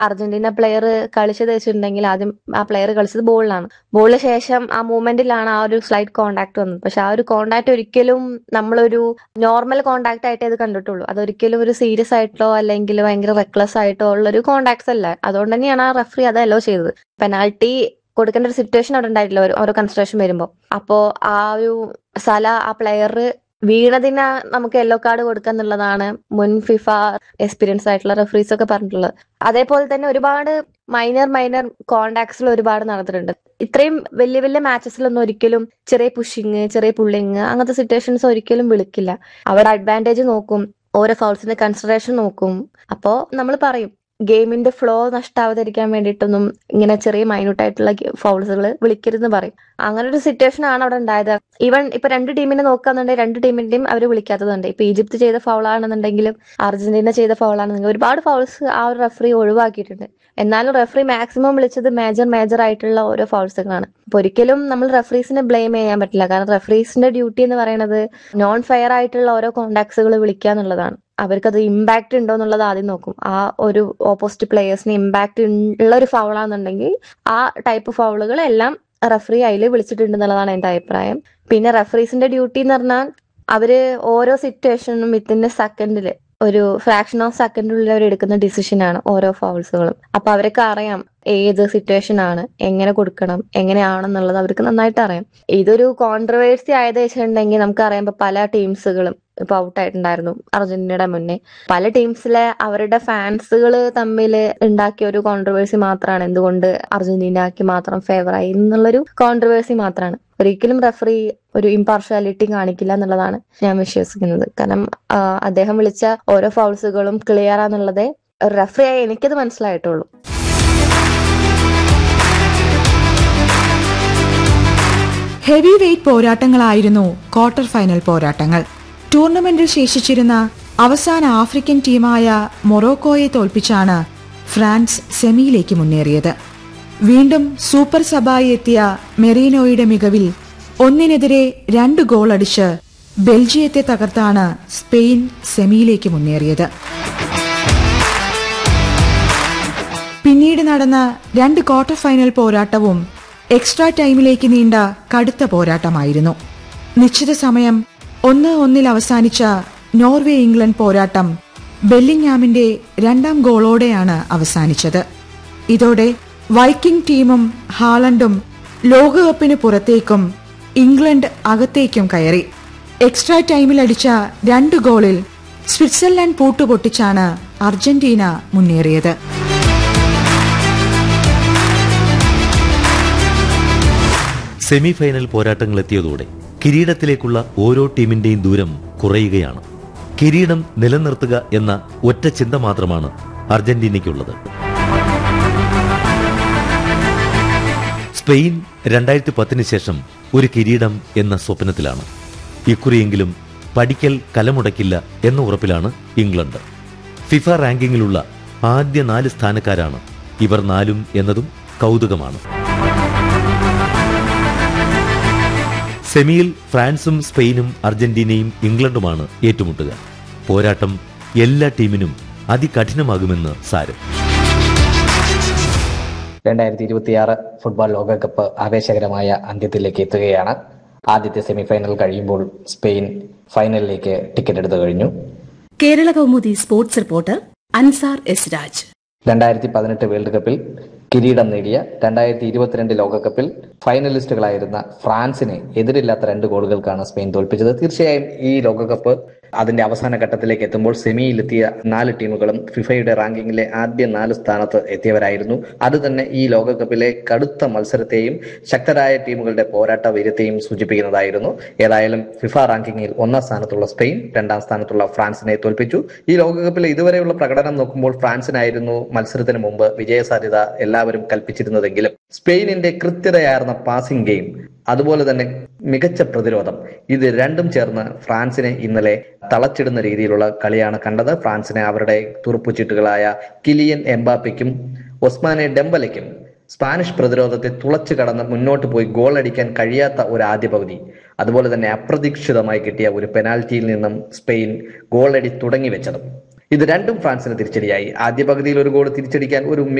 Argentina player കളിച്ചത് വെച്ചിട്ടുണ്ടെങ്കിൽ ആദ്യം ആ പ്ലെയർ കളിച്ചത് ബോളിലാണ് ബോളിന് ശേഷം ആ മൂവ്മെന്റിലാണ് ആ ഒരു സ്ലൈറ്റ് കോണ്ടാക്ട് വന്നത് പക്ഷെ ആ ഒരു കോണ്ടാക്ട് ഒരിക്കലും നമ്മളൊരു നോർമൽ കോണ്ടാക്ട് ആയിട്ടേ ഇത് കണ്ടിട്ടുള്ളൂ അതൊരിക്കലും ഒരു സീരിയസ് ആയിട്ടോ അല്ലെങ്കിൽ ഭയങ്കര റെക്ലസ് ആയിട്ടോ ഉള്ള ഒരു കോണ്ടാക്ട്സ് അല്ല അതുകൊണ്ട് തന്നെയാണ് ആ റെഫറി അത് അലോ ചെയ്തത് പെനാൽറ്റി കൊടുക്കേണ്ട ഒരു സിറ്റുവേഷൻ അവിടെ ഉണ്ടായിട്ടില്ല ഒരു- ഓരോ കൺസ്ട്രക്ഷൻ വരുമ്പോൾ അപ്പോ ആ ഒരു സല ആ പ്ലെയർ വീണതിന് നമുക്ക് യെല്ലോ കാർഡ് കൊടുക്കുക എന്നുള്ളതാണ് മുൻ ഫിഫ എക്സ്പീരിയൻസ് ആയിട്ടുള്ള റെഫറീസ് ഒക്കെ പറഞ്ഞിട്ടുള്ളത് അതേപോലെ തന്നെ ഒരുപാട് മൈനർ മൈനർ കോണ്ടാക്ട്സിൽ ഒരുപാട് നടന്നിട്ടുണ്ട് ഇത്രയും വലിയ വലിയ മാച്ചസിലൊന്നും ഒരിക്കലും ചെറിയ പുഷിങ് ചെറിയ പുള്ളിങ് അങ്ങനത്തെ സിറ്റുവേഷൻസ് ഒരിക്കലും വിളിക്കില്ല അവിടെ അഡ്വാൻറ്റേജ് നോക്കും ഓരോ ഫൗൾസിന്റെ കൺസിഡറേഷൻ നോക്കും അപ്പോ നമ്മൾ പറയും ഗെയിമിന്റെ ഫ്ലോ നഷ്ടാവാതിരിക്കാൻ വേണ്ടിയിട്ടൊന്നും ഇങ്ങനെ ചെറിയ മൈന്യൂട്ട് ആയിട്ടുള്ള ഫൗൾസുകൾ വിളിക്കരുതെന്ന് പറയും അങ്ങനെ ഒരു സിറ്റുവേഷൻ ആണ് അവിടെ ഉണ്ടായത് ഈവൻ ഇപ്പൊ രണ്ട് ടീമിനെ നോക്കുകയാണെന്നുണ്ടെങ്കിൽ രണ്ട് ടീമിന്റെയും അവർ വിളിക്കാത്തതുണ്ട് ഇപ്പൊ ഈജിപ്ത് ചെയ്ത ഫൗൾ ആണെന്നുണ്ടെങ്കിലും അർജന്റീന ചെയ്ത ഫൗൾ ആണെന്നുണ്ടെങ്കിൽ ഒരുപാട് ഫൗൾസ് ആ ഒരു റെഫറി ഒഴിവാക്കിയിട്ടുണ്ട് എന്നാലും റെഫറി മാക്സിമം വിളിച്ചത് മേജർ മേജർ ആയിട്ടുള്ള ഓരോ ഫൗൾസുകളാണ് അപ്പൊ ഒരിക്കലും നമ്മൾ റെഫറീസിനെ ബ്ലെയിം ചെയ്യാൻ പറ്റില്ല കാരണം റെഫറീസിന്റെ ഡ്യൂട്ടി എന്ന് പറയുന്നത് നോൺ ഫെയർ ആയിട്ടുള്ള ഓരോ കോണ്ടാക്ട്സുകൾ വിളിക്കുക എന്നുള്ളതാണ് അവർക്കത് ഇമ്പാക്ട് ഉണ്ടോ എന്നുള്ളത് ആദ്യം നോക്കും ആ ഒരു ഓപ്പോസിറ്റ് പ്ലേയേഴ്സിന് ഇമ്പാക്ട് ഉള്ള ഒരു ഫൗളാണെന്നുണ്ടെങ്കിൽ ആ ടൈപ്പ് ഫൗളുകൾ എല്ലാം റെഫറി അതിൽ വിളിച്ചിട്ടുണ്ട് എന്നുള്ളതാണ് എന്റെ അഭിപ്രായം പിന്നെ റെഫറീസിന്റെ ഡ്യൂട്ടി എന്ന് പറഞ്ഞാൽ അവര് ഓരോ സിറ്റുവേഷനും വിത്തിൻ സെക്കൻഡില് ഒരു ഫ്രാക്ഷൻ ഓഫ് സെക്കൻഡിനുള്ളിൽ അവർ എടുക്കുന്ന ഡിസിഷൻ ആണ് ഓരോ ഫൗൾസുകളും അപ്പൊ അവർക്ക് അറിയാം ഏത് സിറ്റുവേഷൻ ആണ് എങ്ങനെ കൊടുക്കണം എങ്ങനെയാണെന്നുള്ളത് അവർക്ക് നന്നായിട്ട് അറിയാം ഇതൊരു കോൺട്രവേഴ്സി ആയത് വെച്ചിട്ടുണ്ടെങ്കിൽ നമുക്കറിയാം ഇപ്പൊ പല ടീംസുകളും ഇപ്പൊ ഔട്ട് ആയിട്ടുണ്ടായിരുന്നു അർജന്റീനയുടെ മുന്നേ പല ടീംസിലെ അവരുടെ ഫാൻസുകൾ തമ്മിൽ ഉണ്ടാക്കിയ ഒരു കോൺട്രവേഴ്സി മാത്രമാണ് എന്തുകൊണ്ട് അർജന്റീനക്ക് മാത്രം ഫേവർ ആയി എന്നുള്ളൊരു കോൺട്രവേഴ്സി മാത്രമാണ് ഒരിക്കലും റെഫറി ഒരു ഇമ്പാർഷ്യാലിറ്റി കാണിക്കില്ല എന്നുള്ളതാണ് ഞാൻ വിശ്വസിക്കുന്നത് കാരണം ആ, അദ്ദേഹം വിളിച്ച ഓരോ ഫൗൾസുകളും ക്ലിയർ ആണെന്നുള്ളതേ ഒരു റെഫറി ആയി എനിക്കത് മനസ്സിലായിട്ടുള്ളൂ ഹെവി വെയ്റ്റ് പോരാട്ടങ്ങളായിരുന്നു ക്വാർട്ടർ ഫൈനൽ പോരാട്ടങ്ങൾ ടൂർണമെന്റിൽ ശേഷിച്ചിരുന്ന അവസാന ആഫ്രിക്കൻ ടീമായ മൊറോക്കോയെ തോൽപ്പിച്ചാണ് ഫ്രാൻസ് സെമിയിലേക്ക് മുന്നേറിയത് വീണ്ടും സൂപ്പർ സബായി എത്തിയ മെറീനോയുടെ മികവിൽ ഒന്നിനെതിരെ രണ്ട് ഗോൾ അടിച്ച് ബെൽജിയത്തെ തകർത്താണ് സ്പെയിൻ സെമിയിലേക്ക് മുന്നേറിയത് പിന്നീട് നടന്ന രണ്ട് ക്വാർട്ടർ ഫൈനൽ പോരാട്ടവും എക്സ്ട്രാ ടൈമിലേക്ക് നീണ്ട കടുത്ത പോരാട്ടമായിരുന്നു നിശ്ചിത സമയം ഒന്ന് ഒന്നിൽ അവസാനിച്ച നോർവേ ഇംഗ്ലണ്ട് പോരാട്ടം ബെല്ലിംഗ്ഹാമിന്റെ രണ്ടാം ഗോളോടെയാണ് അവസാനിച്ചത് ഇതോടെ വൈക്കിംഗ് ടീമും ഹാളണ്ടും ലോകകപ്പിന് പുറത്തേക്കും ഇംഗ്ലണ്ട് അകത്തേക്കും കയറി എക്സ്ട്രാ ടൈമിൽ അടിച്ച രണ്ട് ഗോളിൽ സ്വിറ്റ്സർലൻഡ് പൂട്ടുപൊട്ടിച്ചാണ് അർജന്റീന മുന്നേറിയത് സെമി ഫൈനൽ പോരാട്ടങ്ങൾ എത്തിയതോടെ കിരീടത്തിലേക്കുള്ള ഓരോ ടീമിന്റെയും ദൂരം കുറയുകയാണ് കിരീടം നിലനിർത്തുക എന്ന ഒറ്റ ചിന്ത മാത്രമാണ് അർജന്റീനയ്ക്കുള്ളത് സ്പെയിൻ രണ്ടായിരത്തി പത്തിന് ശേഷം ഒരു കിരീടം എന്ന സ്വപ്നത്തിലാണ് ഇക്കുറിയെങ്കിലും പഠിക്കൽ കലമുടക്കില്ല എന്ന ഉറപ്പിലാണ് ഇംഗ്ലണ്ട് ഫിഫ റാങ്കിങ്ങിലുള്ള ആദ്യ നാല് സ്ഥാനക്കാരാണ് ഇവർ നാലും എന്നതും കൗതുകമാണ് സെമിയിൽ ഫ്രാൻസും സ്പെയിനും അർജന്റീനയും ഇംഗ്ലണ്ടുമാണ് ഏറ്റുമുട്ടുക പോരാട്ടം എല്ലാ ടീമിനും അതികഠിനമാകുമെന്ന് സാരം രണ്ടായിരത്തി ഇരുപത്തിയാറ് ഫുട്ബോൾ ലോകകപ്പ് ആവേശകരമായ അന്ത്യത്തിലേക്ക് എത്തുകയാണ് ആദ്യത്തെ സെമിഫൈനൽ കഴിയുമ്പോൾ സ്പെയിൻ ഫൈനലിലേക്ക് ടിക്കറ്റ് എടുത്തു കഴിഞ്ഞു Kerala Kaumudi sports reporter Ansar S Raj രണ്ടായിരത്തി പതിനെട്ട് വേൾഡ് കപ്പിൽ കിരീടം നേടിയ രണ്ടായിരത്തി ഇരുപത്തിരണ്ട് ലോകകപ്പിൽ ഫൈനലിസ്റ്റുകളായിരുന്ന ഫ്രാൻസിനെ എതിരില്ലാത്ത രണ്ട് ഗോളുകൾക്കാണ് സ്പെയിൻ തോൽപ്പിച്ചത് തീർച്ചയായും ഈ ലോകകപ്പ് അതിന്റെ അവസാന ഘട്ടത്തിലേക്ക് എത്തുമ്പോൾ സെമിയിലെത്തിയ നാല് ടീമുകളും ഫിഫയുടെ റാങ്കിങ്ങിലെ ആദ്യ നാല് സ്ഥാനത്ത് എത്തിയവരായിരുന്നു അത് തന്നെ ഈ ലോകകപ്പിലെ കടുത്ത മത്സരത്തെയും ശക്തരായ ടീമുകളുടെ പോരാട്ട വീര്യത്തെയും സൂചിപ്പിക്കുന്നതായിരുന്നു ഏതായാലും ഫിഫ റാങ്കിങ്ങിൽ ഒന്നാം സ്ഥാനത്തുള്ള സ്പെയിൻ രണ്ടാം സ്ഥാനത്തുള്ള ഫ്രാൻസിനെ തോൽപ്പിച്ചു ഈ ലോകകപ്പിലെ ഇതുവരെയുള്ള പ്രകടനം നോക്കുമ്പോൾ ഫ്രാൻസിനായിരുന്നു മത്സരത്തിന് മുമ്പ് വിജയസാധ്യത എല്ലാവരും കൽപ്പിച്ചിരുന്നതെങ്കിലും സ്പെയിനിന്റെ കൃത്യതയാർന്ന പാസിംഗ് ഗെയിം അതുപോലെ തന്നെ മികച്ച പ്രതിരോധം ഇത് രണ്ടും ചേർന്ന് ഫ്രാൻസിനെ ഇന്നലെ തളച്ചിടുന്ന രീതിയിലുള്ള കളിയാണ് കണ്ടത് ഫ്രാൻസിനെ അവരുടെ തുറുപ്പുചീട്ടുകളായ കിലിയൻ എംബാപ്പയ്ക്കും ഒസ്മാനെ ഡെമ്പലയ്ക്കും സ്പാനിഷ് പ്രതിരോധത്തെ തുളച്ചു കടന്ന് മുന്നോട്ട് പോയി ഗോൾ അടിക്കാൻ കഴിയാത്ത ഒരു ആദ്യ പകുതി അതുപോലെ തന്നെ അപ്രതീക്ഷിതമായി കിട്ടിയ ഒരു പെനാൽറ്റിയിൽ നിന്നും സ്പെയിൻ ഗോളടി തുടങ്ങി വെച്ചതും ഇത് രണ്ടും ഫ്രാൻസിന് തിരിച്ചടിയായി ആദ്യ പകുതിയിൽ ഒരു ഗോൾ തിരിച്ചടിക്കാൻ ഒരു